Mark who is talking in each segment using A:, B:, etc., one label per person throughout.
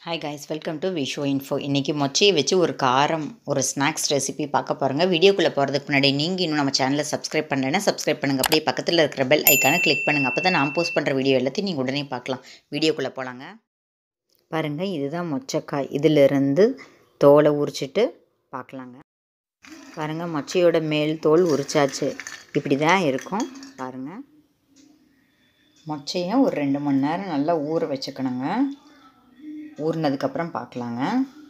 A: hi guys welcome to விஷோ info இன்றைக்கி மொச்சையை வச்சு ஒரு காரம் ஒரு ஸ்நாக்ஸ் ரெசிபி பார்க்க போகிறோங்க வீடியோக்குள்ளே போகிறதுக்கு முன்னாடி நீங்கள் இன்னும் நம்ம சேனலை சப்ஸ்கிரைப் பண்ணலைன்னா சப்ஸ்கிரைப் பண்ணுங்கள் அப்படியே பக்கத்தில் இருக்கிற பெல் ஐக்கானை கிளிக் பண்ணுங்கள் அப்போ தான் நான் போஸ்ட் பண்ணுற வீடியோ எல்லாத்தையும் நீங்கள் உடனே பார்க்கலாம் வீடியோக்குள்ளே போகலாங்க பாருங்கள் இதுதான் மொச்சக்காய் இதிலிருந்து தோலை உரிச்சிட்டு பார்க்கலாங்க பாருங்கள் மொச்சையோட மேல் தோல் உரிச்சாச்சு இப்படி தான் இருக்கும் பாருங்கள் மொச்சையை ஒரு ரெண்டு மணி நேரம் நல்லா ஊற வச்சுக்கணுங்க ஊறினதுக்கப்புறம் பார்க்கலாங்க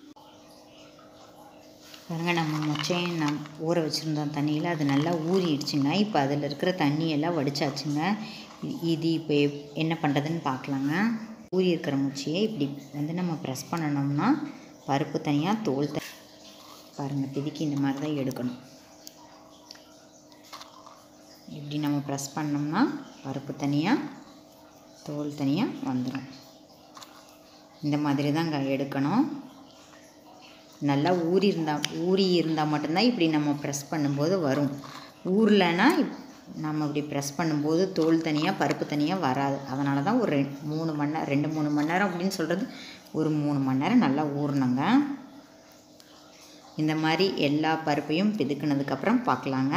A: பாருங்கள் நம்ம மொச்சையை நம் ஊற வச்சுருந்தோம் தண்ணியில் அது நல்லா ஊறிடுச்சுங்க இப்போ அதில் இருக்கிற தண்ணியெல்லாம் வடிச்சாச்சுங்க இ- இது இப்போ எப்- என்ன பண்ணுறதுன்னு பார்க்கலாங்க ஊறி இருக்கிற மொச்சையை இப்படி வந்து நம்ம ப்ரெஸ் பண்ணணும்னா பருப்பு தனியாக தோல் த பாருங்கள் பிதிக்கி இந்த மாதிரி தான் எடுக்கணும் இப்படி நம்ம ப்ரெஸ் பண்ணோம்னா பருப்பு தனியாக தோல் தனியாக வந்துடும் இந்த மாதிரி தாங்க எடுக்கணும் நல்லா ஊறி இருந்தால் ஊறி இருந்தால் மட்டும்தான் இப்படி நம்ம ப்ரெஸ் பண்ணும்போது வரும் ஊறலைன்னா இப்- நம்ம இப்படி ப்ரெஸ் பண்ணும்போது தோல் தனியாக பருப்பு தனியாக வராது அதனால தான் ஒரு ரெ- மூணு மணி நேரம் ரெண்டு மூணு மணி நேரம் அப்படின்னு சொல்கிறது ஒரு மூணு மணி நேரம் நல்லா ஊறணுங்க இந்த மாதிரி எல்லா பருப்பையும் பிதுக்குனதுக்கப்புறம் பார்க்கலாங்க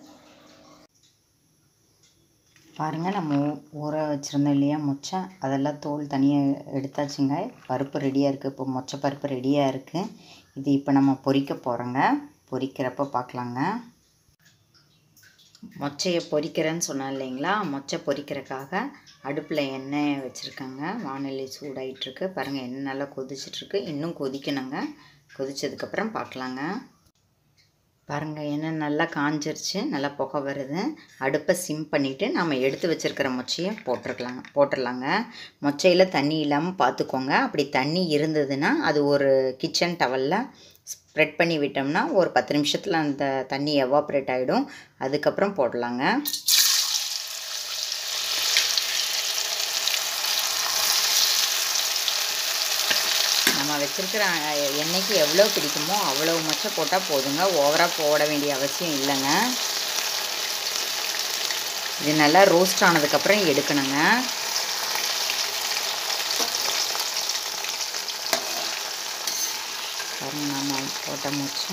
A: பாருங்கள் நம்ம ஊ- ஊற வச்சுருந்தோம் இல்லையா மொச்சை அதெல்லாம் தோல் தனியாக எடுத்தாச்சுங்க பருப்பு ரெடியாக இருக்குது இப்போ மொச்சை பருப்பு ரெடியாக இருக்குது இது இப்போ நம்ம பொரிக்க போகிறோங்க பொரிக்கிறப்ப பார்க்கலாங்க மொச்சையை பொரிக்கிறேன்னு சொன்னேன் இல்லைங்களா மொச்சை பொரிக்கிறதுக்காக அடுப்பில் எண்ணெய் வச்சுருக்காங்க வானொலி சூடாயிட்ருக்கு பாருங்கள் எண்ணெய் நல்லா கொதிச்சிட்ருக்கு இன்னும் கொதிக்கணுங்க கொதிச்சதுக்கப்புறம் பார்க்கலாங்க பாருங்கள் எண்ணெய் நல்லா காஞ்சிருச்சு நல்லா புகை வருது அடுப்பை சிம் பண்ணிவிட்டு நம்ம எடுத்து வச்சுருக்கிற மொச்சையை போட்டிருக்கலாங்க போட்டுடலாங்க மொச்சையில் தண்ணி இல்லாமல் பார்த்துக்கோங்க அப்படி தண்ணி இருந்ததுன்னா அது ஒரு கிச்சன் டவலில் ஸ்ப்ரெட் பண்ணி விட்டோம்னா ஒரு பத்து நிமிஷத்தில் அந்த தண்ணி எவாப்ரேட் ஆகிடும் அதுக்கப்புறம் போடலாங்க நம்ம வச்சுருக்கிற எண்ணெய்க்கு எவ்வளோ பிடிக்குமோ அவ்வளோ மொச்சை போட்டால் போதுங்க ஓவராக போட வேண்டிய அவசியம் இல்லைங்க இது நல்லா ரோஸ்ட் ஆனதுக்கப்புறம் எடுக்கணுங்க பாருங்க நம்ம போட்ட மொச்சை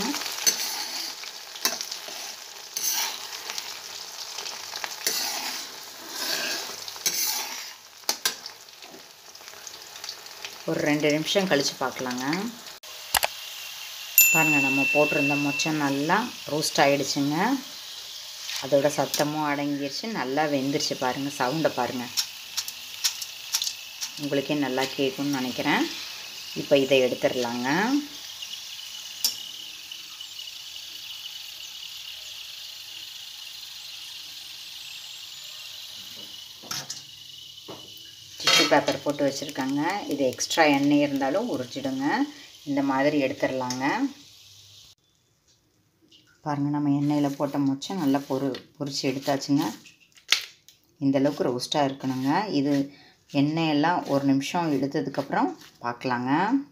A: ஒரு ரெண்டு நிமிஷம் கழித்து பார்க்கலாங்க பாருங்கள் நம்ம போட்டிருந்த மொச்சை நல்லா ரோஸ்ட் ஆகிடுச்சுங்க அதோட சத்தமும் அடங்கிருச்சு நல்லா வெந்துருச்சு பாருங்கள் சவுண்டை பாருங்கள் உங்களுக்கே நல்லா கேட்கும்னு நினைக்கிறேன் இப்போ இதை எடுத்துடலாங்க டிஷ்யூ பேப்பர் போட்டு வச்சுருக்காங்க இது எக்ஸ்ட்ரா எண்ணெய் இருந்தாலும் உரிச்சிடுங்க இந்த மாதிரி எடுத்துடலாங்க பாருங்கள் நம்ம எண்ணெயில் போட்ட மொச்சை நல்லா பொரு பொரிச்சு எடுத்தாச்சுங்க இந்த அளவுக்கு ரோஸ்ட்டாக இருக்கணுங்க இது எண்ணெயெல்லாம் ஒரு நிமிஷம் இழுத்ததுக்கப்புறம் பார்க்கலாங்க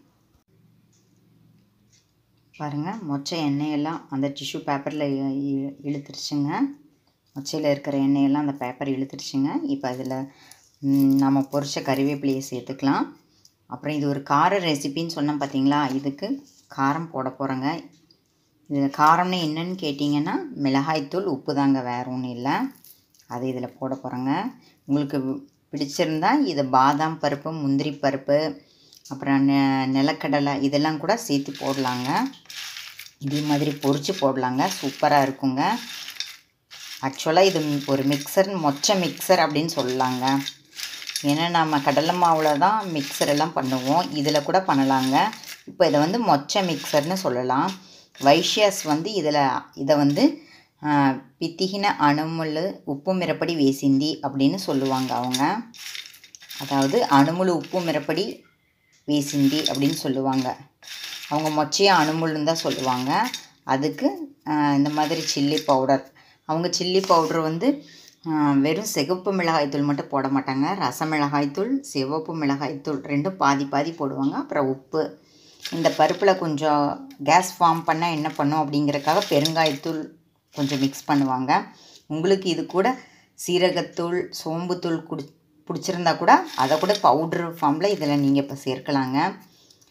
A: பாருங்கள் மொச்சை எண்ணெயெல்லாம் அந்த டிஷ்யூ பேப்பரில் இழுத்துருச்சுங்க மொச்சையில் இருக்கிற எண்ணெயெல்லாம் அந்த பேப்பர் இழுத்துருச்சுங்க இப்போ அதில் நம்ம பொரிச்ச கறிவேப்பிலையை சேர்த்துக்கலாம் அப்புறம் இது ஒரு கார ரெசிபின்னு சொன்னேன் பார்த்தீங்களா இதுக்கு காரம் போட போகிறேங்க இது காரம்னு என்னன்னு கேட்டிங்கன்னா மிளகாய்த்தூள் உப்பு தாங்க வேற ஒன்றும் இல்லை அது இதில் போட போகிறேங்க உங்களுக்கு பிடிச்சிருந்தா இது பாதாம் பருப்பு முந்திரி பருப்பு அப்புறம் நெ நிலக்கடலை இதெல்லாம் கூட சேர்த்து போடலாங்க இதே மாதிரி பொரித்து போடலாங்க சூப்பராக இருக்குங்க ஆக்சுவலாக இது ஒரு மிக்சர் மொச்சை மிக்சர் அப்படின்னு சொல்லலாங்க ஏன்னா நம்ம கடலை மாவில் தான் மிக்சர் எல்லாம் பண்ணுவோம் இதில் கூட பண்ணலாங்க இப்போ இதை வந்து மொச்சை மிக்சர்னு சொல்லலாம் வைஷ்யாஸ் வந்து இதில் இதை வந்து ஆ, பித்திகின அணுமுள் உப்பு மிரப்படி வேசிந்தி அப்படின்னு சொல்லுவாங்க அவங்க அதாவது அணுமுள் உப்பு மிரப்படி வேசிந்தி அப்படின்னு சொல்லுவாங்க அவங்க மொச்சையை அணுமுள்னு தான் சொல்லுவாங்க அதுக்கு ஆ, இந்த மாதிரி சில்லி பவுடர் அவங்க சில்லி பவுடர் வந்து ஆ, வெறும் சிகப்பு மிளகாய்த்தூள் மட்டும் போட மாட்டாங்க ரச மிளகாய்த்தூள் சிவப்பு மிளகாய்த்தூள் ரெண்டும் பாதி பாதி போடுவாங்க அப்புறம் உப்பு இந்த பருப்பில் கொஞ்சம் கேஸ் ஃபார்ம் பண்ணால் என்ன பண்ணும் அப்படிங்கிறக்காக பெருங்காயத்தூள் கொஞ்சம் மிக்ஸ் பண்ணுவாங்க உங்களுக்கு இது கூட சீரகத்தூள் சோம்புத்தூள் குடி பிடிச்சிருந்தா கூட அதை கூட பவுட்ரு ஃபார்மில் இதில் நீங்கள் இப்போ சேர்க்கலாங்க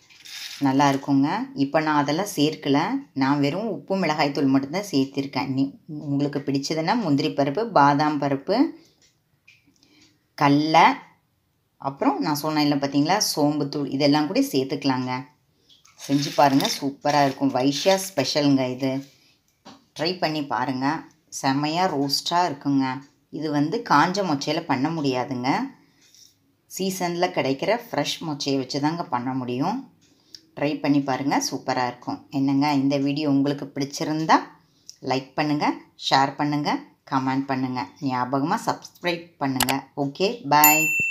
A: நல்லா இருக்குங்க இப்போ நான் அதெல்லாம் சேர்க்கல நான் வெறும் உப்பு மிளகாய்த்தூள் மட்டும்தான் சேர்த்திருக்கேன் நீ உங்களுக்கு பிடிச்சதுன்னா முந்திரி பருப்பு பாதாம் பருப்பு கடல அப்புறம் நான் சொன்னேன் இல்லை பார்த்தீங்களா சோம்புத்தூள் இதெல்லாம் கூட சேர்த்துக்கலாங்க செஞ்சு பாருங்கள் சூப்பராக இருக்கும் வைஷ்யா ஸ்பெஷலுங்க இது ட்ரை பண்ணி பாருங்கள் செம்மையாக ரோஸ்ட்டாக இருக்குங்க இது வந்து காஞ்ச மொச்சையில் பண்ண முடியாதுங்க சீசனில் கிடைக்கிற ஃப்ரெஷ் மொச்சையை வச்சு தாங்க பண்ண முடியும் ட்ரை பண்ணி பாருங்கள் சூப்பராக இருக்கும் என்னங்க இந்த வீடியோ உங்களுக்கு பிடிச்சிருந்தா லைக் பண்ணுங்கள் ஷேர் பண்ணுங்கள் கமெண்ட் பண்ணுங்கள் ஞாபகமாக சப்ஸ்கிரைப் பண்ணுங்கள் ஓகே பாய்